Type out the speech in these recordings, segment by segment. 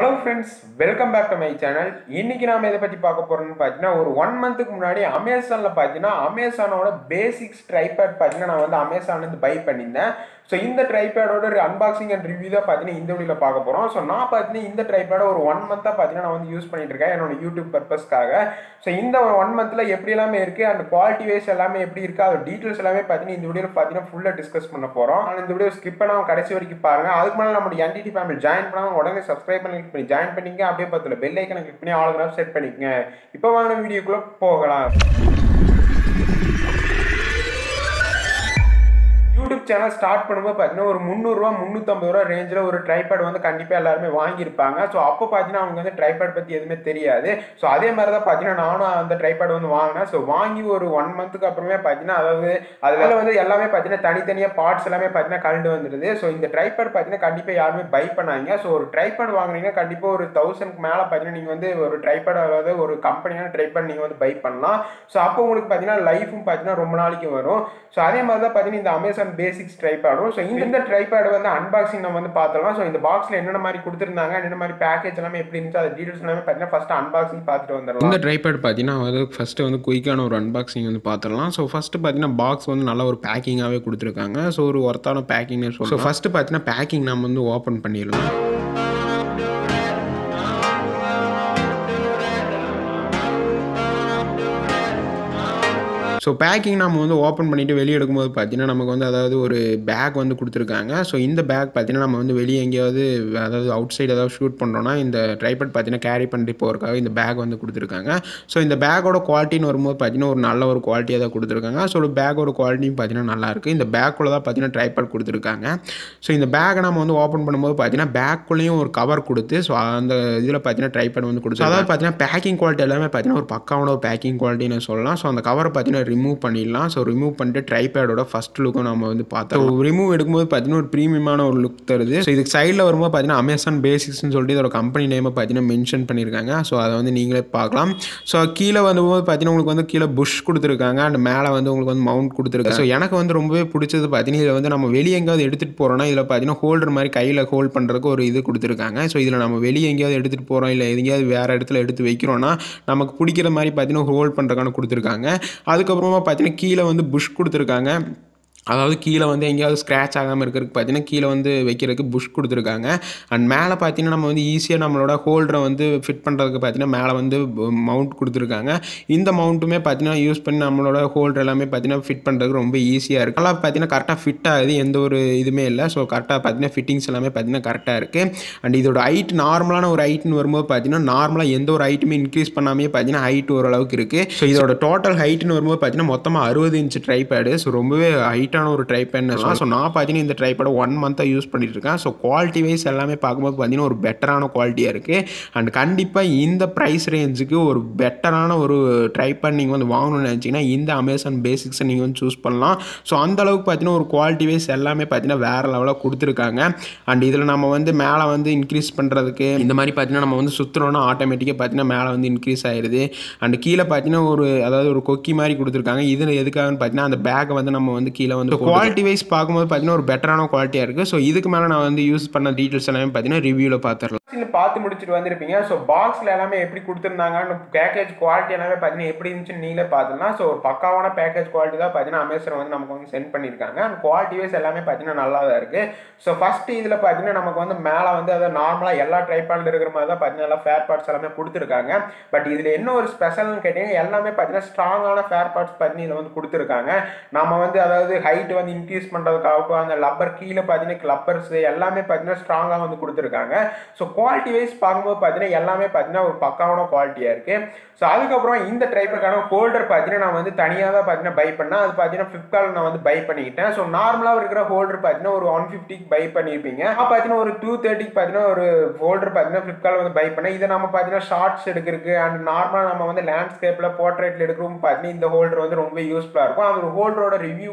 hello friends welcome back to my channel இன்னைக்கு நாம இதை பற்றி பார்க்க போறோம்னு பார்த்தீங்கன்னா ஒரு ஒன் மந்த்துக்கு முன்னாடி அமேசானில் பார்த்தீங்கன்னா அமேசானோட பேசிக்ஸ் ட்ரைபேட் பார்த்தீங்கன்னா நான் வந்து அமேசான்லேருந்து பை பண்ணியிருந்தேன் ஸோ இந்த ட்ரைபேடோட அன்பாக்சிங் அண்ட் ரிவ்யூ தான் பார்த்தீங்கன்னா இந்த வீடியோவில் பார்க்க போகிறோம் ஸோ நான் பார்த்தீங்கன்னா இந்த ட்ரைபேடை ஒரு ஒன் மந்த்தாக பார்த்தீங்கன்னா நான் வந்து யூஸ் பண்ணிட்டு இருக்கேன் என்னோட யூடியூப் பர்பஸ்க்காக ஸோ இந்த ஒன் மந்த்தில் எப்படி எல்லாமே இருக்குது அந்த குவாலிட்டி வைஸ் எல்லாமே எப்படி இருக்குது அதோட டீட்டெயில்ஸ் எல்லாமே பார்த்தீங்கன்னா இந்த வீடியோவில் பார்த்தீங்கன்னா ஃபுல்லாக டிஸ்கஸ் பண்ண போகிறோம் ஆனால் இந்த வீடியோ ஸ்கிப் பண்ணாமல் கடைசி வரைக்கும் பாருங்க அதுக்கு மேலே நம்ம என்டிடி ஃபேமிலி ஜாயின் பண்ணாமல் உடனே சப்ஸ்கிரைப் பண்ணி click பண்ணி ஜாயின் பண்ணிங்க அப்படியே பக்கத்தில் பெல் ஐக்கனை கிளிக் பண்ணி ஆளுநர் செட் பண்ணிக்கங்க இப்போ வாங்க வீடியோக்குள்ளே போகலாம் யூடியூப் சேனல் ஸ்டார்ட் பண்ணும்போது பார்த்தீங்கன்னா ஒரு முந்நூறுரூவா முந்நூற்றம்பது ரூபா ரேஞ்சில் ஒரு ட்ரைபேட் வந்து கண்டிப்பாக எல்லாருமே வாங்கியிருப்பாங்க ஸோ அப்போ பார்த்தீங்கன்னா அவங்க வந்து ட்ரைபேட் பற்றி எதுவுமே தெரியாது ஸோ அதே மாதிரி தான் பார்த்தீங்கன்னா நானும் அந்த ட்ரைபேட் வந்து வாங்கினேன் ஸோ வாங்கி ஒரு ஒன் மந்த்துக்கு அப்புறமே பார்த்தீங்கன்னா அதாவது அதில் வந்து எல்லாமே பார்த்தீங்கன்னா தனித்தனியாக பார்ட்ஸ் எல்லாமே பார்த்தீங்கன்னா கலந்து வந்துடுது ஸோ இந்த ட்ரைபேட் பார்த்தீங்கன்னா கண்டிப்பாக யாருமே பை பண்ணாங்க ஸோ ஒரு ட்ரைபேட் வாங்குனீங்கன்னா கண்டிப்பாக ஒரு தௌசண்ட்க்கு மேலே பார்த்தீங்கன்னா நீங்கள் வந்து ஒரு ட்ரைபேட் அதாவது ஒரு கம்பெனியான ட்ரைபேட் நீங்கள் வந்து பை பண்ணலாம் ஸோ அப்போ உங்களுக்கு பார்த்தீங்கன்னா லைஃபும் பார்த்தீங்கன்னா ரொம்ப நாளைக்கு வரும் ஸோ அதே மாதிரி தான் பார்த்தீங்கன்னா இந்த அமேசான் பேசிக்ஸ் ட்ரைபேடும் ஸோ இந்த ட்ரைபேட் வந்து அன்பாக்சிங் நம்ம வந்து பார்த்தலாம் ஸோ இந்த பாக்ஸில் என்னென்ன மாதிரி கொடுத்துருந்தாங்க என்னென்ன மாதிரி பேக்கேஜ் எல்லாமே எப்படி இருந்துச்சு அது டீட்டெயில்ஸ் எல்லாமே பார்த்தீங்கன்னா ஃபஸ்ட்டு அன்பாக்சிங் பார்த்துட்டு வந்துடலாம் இந்த ட்ரைபேட் பார்த்தீங்கன்னா வந்து ஃபஸ்ட்டு வந்து குயிக்கான ஒரு அன்பாக்சிங் வந்து பார்த்துடலாம் ஸோ ஃபஸ்ட்டு பார்த்தீங்கன்னா பாக்ஸ் வந்து நல்ல ஒரு பேக்கிங்காகவே கொடுத்துருக்காங்க ஸோ ஒரு ஒர்த்தான பேக்கிங்னு சொல்லலாம் ஸோ ஃபஸ்ட்டு பார்த்தீங்கன்னா பேக்கிங் நம்ம வந்து ஓப்பன் பண்ணிடலாம் ஸோ பேக்கிங் நம்ம வந்து ஓப்பன் பண்ணிவிட்டு வெளியே எடுக்கும்போது பார்த்தீங்கன்னா நமக்கு வந்து அதாவது ஒரு பேக் வந்து கொடுத்துருக்காங்க ஸோ இந்த பேக் பார்த்தீங்கன்னா நம்ம வந்து வெளியே எங்கேயாவது அதாவது அவுட் சைடு ஏதாவது ஷூட் பண்ணுறோன்னா இந்த ட்ரைபட் பார்த்தீங்கன்னா கேரி பண்ணிட்டு போகிறதுக்காக இந்த பேக் வந்து கொடுத்துருக்காங்க ஸோ இந்த பேக்கோட குவாலிட்டின்னு வரும்போது பார்த்தீங்கன்னா ஒரு நல்ல ஒரு குவாலிட்டியாக தான் கொடுத்துருக்காங்க ஸோ பேக்கோட குவாலிட்டியும் பார்த்தீங்கன்னா நல்லாயிருக்கு இந்த பேக்குள்ளே தான் பார்த்தீங்கன்னா ட்ரைபட் கொடுத்துருக்காங்க ஸோ இந்த பேக்கை நம்ம வந்து ஓப்பன் பண்ணும்போது பார்த்தீங்கன்னா பேக்குள்ளேயும் ஒரு கவர் கொடுத்து ஸோ அந்த இதில் பார்த்தீங்கன்னா ட்ரைபட் வந்து கொடுத்து அதாவது பார்த்தீங்கன்னா பேக்கிங் குவாலிட்டி எல்லாமே பார்த்தீங்கன்னா ஒரு பக்காவோட ஒரு பேக்கிங் குவாலிட்டின்னு சொல்லலாம் ஸோ அந்த கவரை பார்த்தீங்கன்னா ரிமூவ் பண்ணிடலாம் ஸோ ரிமூவ் பண்ணிட்டு ட்ரைபேடோட ஃபஸ்ட் லுக்கும் நம்ம வந்து பார்த்தோம் ரிமூவ் எடுக்கும்போது பார்த்தீங்கன்னா ஒரு ப்ரீமியமான ஒரு லுக் தருது ஸோ இதுக்கு சைடில் வரும்போது பார்த்தீங்கன்னா அமேசான் பேசிக்ஸ்னு சொல்லிட்டு இதோட கம்பெனி நேமை பார்த்தீங்கன்னா மென்ஷன் பண்ணியிருக்காங்க ஸோ அதை வந்து நீங்களே பார்க்கலாம் ஸோ கீழே வந்தும்போது பார்த்தீங்கன்னா உங்களுக்கு வந்து கீழே புஷ் கொடுத்துருக்காங்க அண்ட் மேலே வந்து உங்களுக்கு வந்து மவுண்ட் கொடுத்துருக்காங்க ஸோ எனக்கு வந்து ரொம்பவே பிடிச்சது பார்த்தீங்கன்னா இதில் வந்து நம்ம வெளியே எங்கேயாவது எடுத்துகிட்டு போகிறோம்னா இதில் பார்த்தீங்கன்னா ஹோல்டர் மாதிரி கையில் ஹோல்ட் பண்ணுறதுக்கு ஒரு இது கொடுத்துருக்காங்க ஸோ இதில் நம்ம வெளியே எங்கேயாவது எடுத்துகிட்டு போகிறோம் இல்லை எங்கேயாவது வேறு இடத்துல எடுத்து வைக்கிறோன்னா நமக்கு பிடிக்கிற மாதிரி பார்த்தீங்கன்னா ஹோல்ட் பண்ணுறதுக்கான கொடுத்துருக்காங்க அதுக்கப்புறமா பார்த்தீங்கன்னா கீழே வந்து புஷ் கொடுத்துருக்காங்க அதாவது கீழே வந்து எங்கேயாவது ஸ்க்ராட்ச் ஆகாமல் இருக்கிறதுக்கு பார்த்தீங்கன்னா கீழே வந்து வைக்கிறதுக்கு புஷ் கொடுத்துருக்காங்க அண்ட் மேலே பார்த்தீங்கன்னா நம்ம வந்து ஈஸியாக நம்மளோட ஹோல்டரை வந்து ஃபிட் பண்ணுறதுக்கு பார்த்தீங்கன்னா மேலே வந்து மவுண்ட் கொடுத்துருக்காங்க இந்த மவுண்ட்டுமே பார்த்தீங்கன்னா யூஸ் பண்ணி நம்மளோட ஹோல்டர் எல்லாமே பார்த்தீங்கன்னா ஃபிட் பண்ணுறதுக்கு ரொம்ப ஈஸியாக இருக்குது நல்லா பார்த்தீங்கன்னா கரெக்டாக ஃபிட் ஆகுது எந்த ஒரு இதுவுமே இல்லை ஸோ கரெக்டாக பார்த்தீங்கன்னா ஃபிட்டிங்ஸ் எல்லாமே பார்த்தீங்கன்னா கரெக்டாக இருக்குது அண்ட் இதோட ஹைட் நார்மலான ஒரு ஹைட்னு வரும்போது பார்த்தீங்கன்னா நார்மலாக எந்த ஒரு ஹைட்டுமே இன்க்ரீஸ் பண்ணாமே பார்த்தீங்கன்னா ஹைட் ஓரளவுக்கு இருக்குது ஸோ இதோட டோட்டல் ஹைட்னு வரும்போது பார்த்தீங்கன்னா மொத்தமாக அறுபது இன்ச் ட்ரைபேடு ஸோ ரொம்பவே ஹைட் ஹைட்டான ஒரு ட்ரைபேட்னு சொல்லலாம் ஸோ நான் பார்த்தீங்கன்னா இந்த ட்ரைபேடை ஒன் மந்த்தாக யூஸ் பண்ணிட்டு இருக்கேன் ஸோ குவாலிட்டி வைஸ் எல்லாமே பார்க்கும்போது பார்த்தீங்கன்னா ஒரு பெட்டரான குவாலிட்டியாக இருக்குது அண்ட் கண்டிப்பாக இந்த ப்ரைஸ் ரேஞ்சுக்கு ஒரு பெட்டரான ஒரு ட்ரைபேட் நீங்கள் வந்து வாங்கணும்னு நினச்சிங்கன்னா இந்த அமேசான் பேசிக்ஸை நீங்கள் வந்து சூஸ் பண்ணலாம் ஸோ அந்த அளவுக்கு பார்த்தீங்கன்னா ஒரு குவாலிட்டி வைஸ் எல்லாமே பார்த்தீங்கன்னா வேறு லெவலாக கொடுத்துருக்காங்க அண்ட் இதில் நம்ம வந்து மேலே வந்து இன்க்ரீஸ் பண்ணுறதுக்கு இந்த மாதிரி பார்த்தீங்கன்னா நம்ம வந்து சுற்றுறோன்னா ஆட்டோமேட்டிக்காக பார்த்தீங்கன்னா மேலே வந்து இன்க்ரீஸ் ஆயிடுது அண்ட் கீழே பார்த்தீங்கன்னா ஒரு அதாவது ஒரு கொக்கி மாதிரி கொடுத்துருக்காங்க இதில் எதுக்காகன்னு பார்த்தீங்கன்னா அந்த பேக்கை வந்து நம்ம வந்து கீழே வந்து குவாலிட்டி வைஸ் பார்க்கும்போது பார்த்தீங்கன்னா ஒரு பெட்டரான குவாலிட்டியாக இருக்குது ஸோ இதுக்கு மேலே நான் வந்து யூஸ் பண்ண டீட்டெயில்ஸ் எல்லாமே பார்த்தீங்கன்னா ரிவ்யூவில் பார்த்துடலாம் பாக்ஸில் பார்த்து முடிச்சுட்டு வந்திருப்பீங்க ஸோ பாக்ஸில் எல்லாமே எப்படி கொடுத்துருந்தாங்கன்னு பேக்கேஜ் குவாலிட்டி எல்லாமே பார்த்தீங்கன்னா எப்படி இருந்துச்சுன்னு நீங்களே பார்த்துலாம் ஸோ ஒரு பக்காவான பேக்கேஜ் குவாலிட்டி தான் பார்த்தீங்கன்னா அமேசான் வந்து நமக்கு வந்து சென்ட் பண்ணியிருக்காங்க அண்ட் குவாலிட்டி வைஸ் எல்லாமே பார்த்தீங்கன்னா நல்லா தான் இருக்குது ஸோ ஃபஸ்ட்டு இதில் பார்த்தீங்கன்னா நமக்கு வந்து மேலே வந்து அதை நார்மலாக எல்லா ட்ரைபாடில் இருக்கிற மாதிரி தான் பார்த்தீங்கன்னா எல்லா ஃபேர் பார்ட்ஸ் எல்லாமே கொடுத்துருக்காங்க பட் இதில் என்ன ஒரு ஸ்பெஷல்னு கேட்டீங்கன்னா எல்லாமே பார்த்தீங்கன்னா ஸ்ட்ராங்கான ஃபேர் பார்ட்ஸ் பார்த்தீங்கன்னா இதில் வந்து கொடுத்துருக்காங்க நம்ம வந்து அதாவது ஹைட் வந்து இன்க்ரீஸ் பண்ணுறதுக்காகட்டும் அந்த லப்பர் கீழே பார்த்தீங்கன்னா கிளப்பர்ஸ் எல்லாமே பார்த்தீங்கன்னா ஸ்ட்ராங்காக வந்து கொடுத்துருக்காங்க ஸோ குவாலிட்டி வைஸ் பார்க்கும்போது பார்த்தீங்கன்னா எல்லாமே பார்த்தீங்கன்னா ஒரு பக்காவான குவாலிட்டியாக இருக்குது ஸோ அதுக்கப்புறம் இந்த ட்ரைப்புக்கான ஹோல்டர் பார்த்தீங்கன்னா நான் வந்து தனியாக தான் பார்த்தீங்கன்னா பை பண்ணேன் அது பார்த்தீங்கன்னா ஃப்ளிப்கார்ட்டில் நான் வந்து பை பண்ணிக்கிட்டேன் ஸோ நார்மலாக இருக்கிற ஹோல்டர் பார்த்தீங்கன்னா ஒரு ஒன் ஃபிஃப்டிக்கு பை பண்ணியிருப்பீங்க நான் பார்த்தீங்கன்னா ஒரு டூ தேர்ட்டிக்கு பார்த்தீங்கன்னா ஒரு ஹோல்டர் பார்த்தீங்கன்னா ஃப்ளிப்கார்ட்டில் வந்து பை பண்ணேன் இதை நம்ம பார்த்தீங்கன்னா ஷார்ட்ஸ் எடுக்கிறதுக்கு அண்ட் நார்மலாக நம்ம வந்து லேண்ட்ஸ்கேப்பில் போர்ட்ரேட்டில் எடுக்கிறோம் பார்த்தீங்கன்னா இந்த ஹோல்டர் வந்து ரொம்ப யூஸ்ஃபுல்லாக இருக்கும் அது ஒரு ஹோல்டரோட ரிவ்யூ கூட நம்ம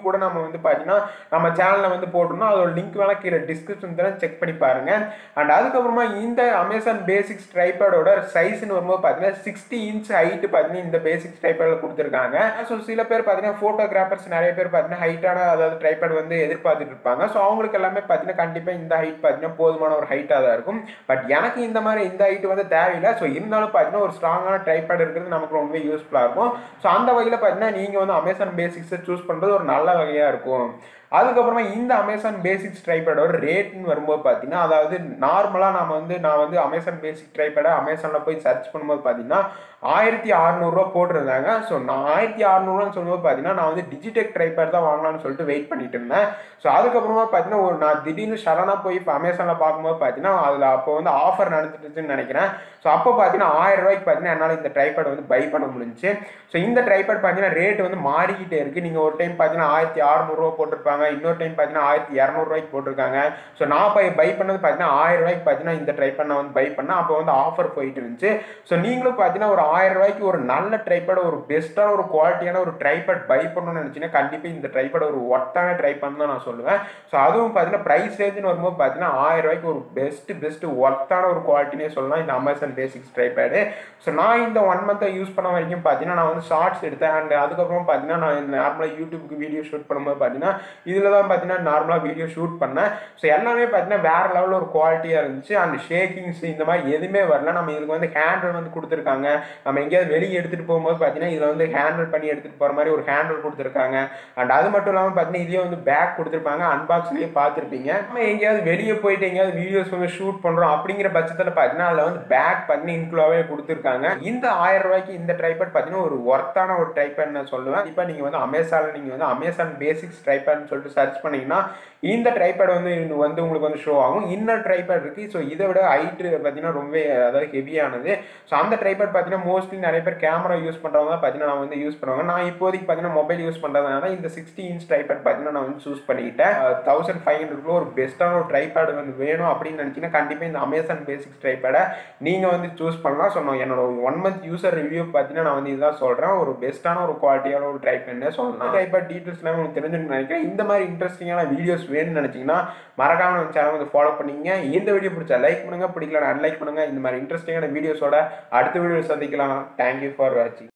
வந்து பார்த்தீங்கன்னா நம்ம சேனலில் வந்து போட்டிருந்தோம் அதோட லிங்க் வேணா கீழே டிஸ்கிரிப்ஷன் தரேன் செக் பண்ணி பாருங்க அண்ட் அதுக்கப்புறமா இந்த அமேசான் பேசிக்ஸ் ட்ரைபேடோட சைஸ்னு வரும்போது பார்த்தீங்கன்னா சிக்ஸ்டி இன்ச் ஹைட் பார்த்தீங்கன்னா இந்த பேசிக்ஸ் ட்ரைபேடில் கொடுத்துருக்காங்க ஸோ சில பேர் பார்த்தீங்கன்னா ஃபோட்டோகிராஃபர்ஸ் நிறைய பேர் பார்த்தீங்கன்னா ஹைட்டான அதாவது ட்ரைபேட் வந்து எதிர்பார்த்துட்டு இருப்பாங்க ஸோ அவங்களுக்கு எல்லாமே பார்த்தீங்கன்னா கண்டிப்பாக இந்த ஹைட் பார்த்தீங்கன்னா போதுமான ஒரு ஹைட்டாக தான் இருக்கும் பட் எனக்கு இந்த மாதிரி இந்த ஹைட் வந்து தேவையில்லை ஸோ இருந்தாலும் பார்த்தீங்கன்னா ஒரு ஸ்ட்ராங்கான ட்ரைபேட் இருக்கிறது நமக்கு ரொம்பவே யூஸ்ஃபுல்லாக இருக்கும் ஸோ அந்த வகையில் பார்த்தீங்கன்னா நீங்கள் வந்து அமேசான் பேசிக்ஸை சூஸ் பண்ணுறது ஒரு நல்ல வகையாக இருக்கும் அதுக்கப்புறமா இந்த அமேசான் பேசிக்ஸ் ட்ரைபேடோட ரேட்னு வரும்போது பார்த்தீங்கன்னா அதாவது நார்மலாக நம்ம வந்து நான் வந்து அமேசான் பேசிக் ட்ரைபேடை அமேசானில் போய் சர்ச் பண்ணும்போது பார்த்தீங்கன்னா ஆயிரத்தி அறநூறுவா போட்டிருந்தாங்க ஸோ நான் ஆயிரத்தி அறநூறுவான்னு சொல்லும்போது பார்த்தீங்கன்னா நான் வந்து டிஜிடெக் ட்ரைபேட் தான் வாங்கலாம்னு சொல்லிட்டு வெயிட் பண்ணிட்டு இருந்தேன் ஸோ அதுக்கப்புறமா பார்த்தீங்கன்னா ஒரு நான் திடீர்னு சடனாக போய் இப்போ அமேசானில் பார்க்கும்போது பார்த்தீங்கன்னா அதில் அப்போ வந்து ஆஃபர் நடந்துட்டுச்சுன்னு நினைக்கிறேன் ஸோ அப்போ பார்த்தீங்கன்னா ஆயிரம் ரூபாய்க்கு பார்த்தீங்கன்னா என்னால் இந்த ட்ரைபேட் வந்து பை பண்ண முடிஞ்சுச்சு ஸோ இந்த ட்ரைபேட் பார்த்தீங்கன்னா ரேட் வந்து மாறிக்கிட்டே இருக்குது நீங்கள் ஒரு டைம் பார்த்தீங்கன்னா ஆயிரத்தி அறநூறுவா போட்டிருப்பாங்க இன்னொரு டைம் பார்த்தீங்கன்னா ஆயிரத்தி இரநூறுவாய்க்கு போட்டிருக்காங்க ஸோ நான் போய் பை பண்ணது பார்த்தீங்கன்னா ஆயிரம் ரூபாய்க்கு பார்த்தீங்கன்னா இந்த ட்ரைபேட் நான் வந்து பை பண்ணேன் அப்போ வந்து ஆஃபர் போயிட்டு இருந்துச்சு ஸோ நீங்களும் பார்த்தீங்கன்னா ஒரு ஆயிரம் ரூபாய்க்கு ஒரு நல்ல ட்ரைபேட் ஒரு பெஸ்ட்டான ஒரு குவாலிட்டியான ஒரு ட்ரைபேட் பை பண்ணணும்னு நினச்சிங்கன்னா கண்டிப்பாக இந்த ட்ரைபேட் ஒரு ஒர்த்தான ட்ரைபேட் தான் நான் சொல்லுவேன் ஸோ அதுவும் பார்த்தீங்கன்னா ப்ரைஸ் ரேஞ்சுன்னு வரும்போது பார்த்தீங்கன்னா ஆயிரம் ரூபாய்க்கு ஒரு பெஸ்ட் பெஸ்ட் ஒர்த்தான ஒரு குவாலிட்டினே சொல்லலாம் இந்த அமேசான் பேசிக்ஸ் ட்ரைபேடு ஸோ நான் இந்த ஒன் மந்த்தை யூஸ் பண்ண வரைக்கும் பார்த்தீங்கன்னா நான் வந்து ஷார்ட்ஸ் எடுத்தேன் அண்ட் அதுக்கப்புறம் பார்த்தீங்கன்னா நான் நார்மலாக யூடியூப்க்கு வீடியோ ஷூட் பண்ணும்போது பார்த்தீங்கன்னா இதில் தான் பார்த்தீங்கன்னா நார்மலாக வீடியோ ஷூட் பண்ணேன் ஸோ எல்லாமே பார்த்தீங்கன்னா வேற லெவலில் ஒரு குவாலிட்டியாக இருந்துச்சு அண்ட் ஷேக்கிங்ஸ் இந்த மாதிரி எதுவுமே வரல நம்ம இதுக்கு வந்து ஹேண்டில் வந்து கொடுத்துருக்காங்க நம்ம எங்கேயாவது வெளியே எடுத்துகிட்டு போகும்போது பார்த்தீங்கன்னா இதில் வந்து ஹேண்டில் பண்ணி எடுத்துகிட்டு போகிற மாதிரி ஒரு ஹேண்டில் கொடுத்துருக்காங்க அண்ட் அது மட்டும் இல்லாமல் பார்த்தீங்கன்னா இதுலேயே வந்து பேக் கொடுத்துருப்பாங்க அன்பாக்ஸ்லேயே பார்த்துருப்பீங்க நம்ம எங்கேயாவது வெளியே போயிட்டு எங்கேயாவது வீடியோஸ் வந்து ஷூட் பண்ணுறோம் அப்படிங்கிற பட்சத்தில் பார்த்தீங்கன்னா அதில் வந்து பேக் பார்த்தீங்கன்னா இன்க்ளூவாகவே கொடுத்துருக்காங்க இந்த ஆயிரம் ரூபாய்க்கு இந்த ட்ரைபேட் பார்த்தீங்கன்னா ஒரு ஒர்த்தான ஒரு ட்ரைபேட் நான் சொல்லுவேன் இப்போ நீங்கள் வந்து அமேசானில் நீங்கள் வந்து அமேசான் பேசிக்ஸ் ட்ரைபேட்னு சொல்லிட்டு சர்ச் பண்ணீங்கன்னா இந்த ட்ரைபேட் வந்து இது வந்து உங்களுக்கு வந்து ஷோ ஆகும் இன்னொரு ட்ரைபேட் இருக்குது ஸோ இதை விட ஹைட்டு பார்த்தீங்கன்னா ரொம்ப அதாவது ஹெவியானது ஸோ அந்த ட்ரைபேட் பார்த்தீங்கன்னா மோஸ்ட்லி நிறைய பேர் கேமரா யூஸ் பண்ணுறவங்க பார்த்தீங்கன்னா நான் வந்து யூஸ் பண்ணுவாங்க நான் இப்போதைக்கு பார்த்தீங்கன்னா மொபைல் யூஸ் பண்ணுறதுனால இந்த சிக்ஸ்டி இன்ச் ட்ரைபேட் பார்த்தீங்கன்னா நான் வந்து சூஸ் பண்ணிக்கிட்டேன் தௌசண்ட் ஃபைவ் ஹண்ட்ரட்ல ஒரு பெஸ்ட்டான ஒரு ட்ரைபேட் வந்து வேணும் அப்படின்னு நினச்சிங்கன்னா கண்டிப்பாக இந்த அமேசான் பேசிக்ஸ் ட்ரைபேடை நீங்கள் வந்து சூஸ் பண்ணலாம் ஸோ நான் என்னோட ஒன் மந்த் யூசர் ரிவ்யூ பார்த்தீங்கன்னா நான் வந்து இதுதான் சொல்கிறேன் ஒரு பெஸ்ட்டான ஒரு குவாலிட்டியான ஒரு ட்ரைபேட்னே சொல்லலாம் ட்ரைபேட் டீட்டெயில்ஸ்லாம் உங்களுக்கு தெரிஞ்சுன்னு நினைக்கிறேன் இந்த மாதிரி இன்ட்ரெஸ்டிங்கான வீடியோஸ் வேணும்னு நினச்சிங்கன்னா மறக்காம நம்ம சேனல் வந்து ஃபாலோ பண்ணிங்க இந்த வீடியோ பிடிச்சா லைக் பண்ணுங்க பிடிக்கல அன்லைக் பண்ணுங்க இந்த மாதிரி இன்ட்ரெஸ்டிங்கான வீடியோஸோட அடுத்த வீடியோ சந்திக்கலாம் தேங்க்யூ ஃபார் வாட்சிங்